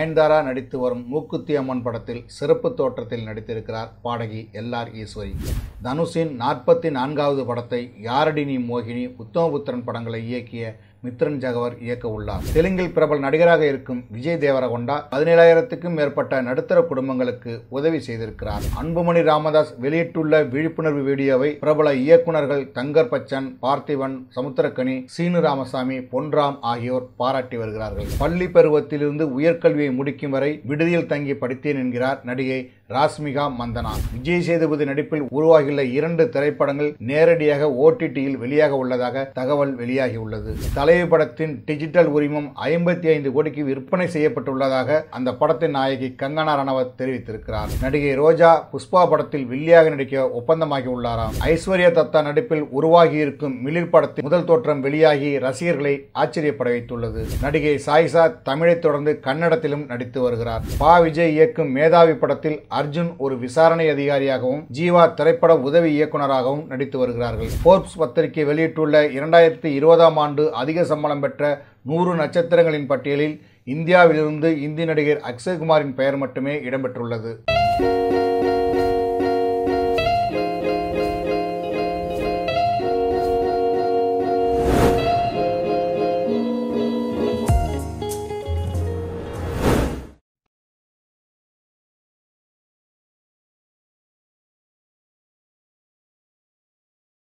நயன்தாரா நடித்து வரும் மூக்குத்தி அம்மன் படத்தில் சிறப்பு தோற்றத்தில் நடித்திருக்கிறார் பாடகி எல்ஆர் ஈஸ்வரி தனுஷின் நாற்பத்தி நான்காவது படத்தை யாரடி நீ மோகினி உத்தமபுத்திரன் படங்களை இயக்கிய மித்ரன் ஜகவர் இயக்க உள்ளார் தெலுங்கில் பிரபல நடிகராக இருக்கும் விஜய் தேவரகொண்டா பதினேழாயிரத்துக்கும் மேற்பட்ட நடுத்தர குடும்பங்களுக்கு உதவி செய்திருக்கிறார் அன்புமணி ராமதாஸ் வெளியிட்டுள்ள விழிப்புணர்வு வீடியோவை பிரபல இயக்குனர்கள் தங்கர் பச்சன் பார்த்திபன் சமுத்திரக்கனி சீனு ராமசாமி பொன்ராம் ஆகியோர் பாராட்டி வருகிறார்கள் பள்ளி பருவத்திலிருந்து உயர்கல்வியை முடிக்கும் வரை விடுதியில் தங்கி படித்தேன் என்கிறார் நடிகை ராஸ்மிகா மந்தனா விஜய் சேதுபதி நடிப்பில் உருவாகியுள்ள இரண்டு திரைப்படங்கள் நேரடியாக ஓடிடியில் வெளியாக உள்ளதாக தகவல் வெளியாகியுள்ளது தலைவி படத்தின் டிஜிட்டல் உரிமம் ஐம்பத்தி ஐந்து கோடிக்கு விற்பனை செய்யப்பட்டுள்ளதாக அந்த படத்தின் நாயகி கங்கனா ரணவத் தெரிவித்திருக்கிறார் நடிகை ரோஜா புஷ்பா படத்தில் வில்லியாக நடிக்க ஒப்பந்தமாகி உள்ளாராம் ஐஸ்வர்யா தத்தா நடிப்பில் உருவாகியிருக்கும் மிளிர் படத்தின் முதல் தோற்றம் வெளியாகி ரசிகர்களை ஆச்சரியப்பட வைத்துள்ளது நடிகை சாயிசா தமிழை தொடர்ந்து கன்னடத்திலும் நடித்து வருகிறார் பா விஜய் இயக்கும் மேதாவி படத்தில் அர்ஜுன் ஒரு விசாரணை அதிகாரியாகவும் ஜீவா திரைப்பட உதவி இயக்குனராகவும் நடித்து வருகிறார்கள் போர்ப்ஸ் பத்திரிகை வெளியிட்டுள்ள இரண்டாயிரத்தி இருபதாம் ஆண்டு அதிக சம்பளம் பெற்ற நூறு நட்சத்திரங்களின் பட்டியலில் இந்தியாவிலிருந்து இந்தி நடிகர் அக்ஷய்குமாரின் பெயர் மட்டுமே இடம்பெற்றுள்ளது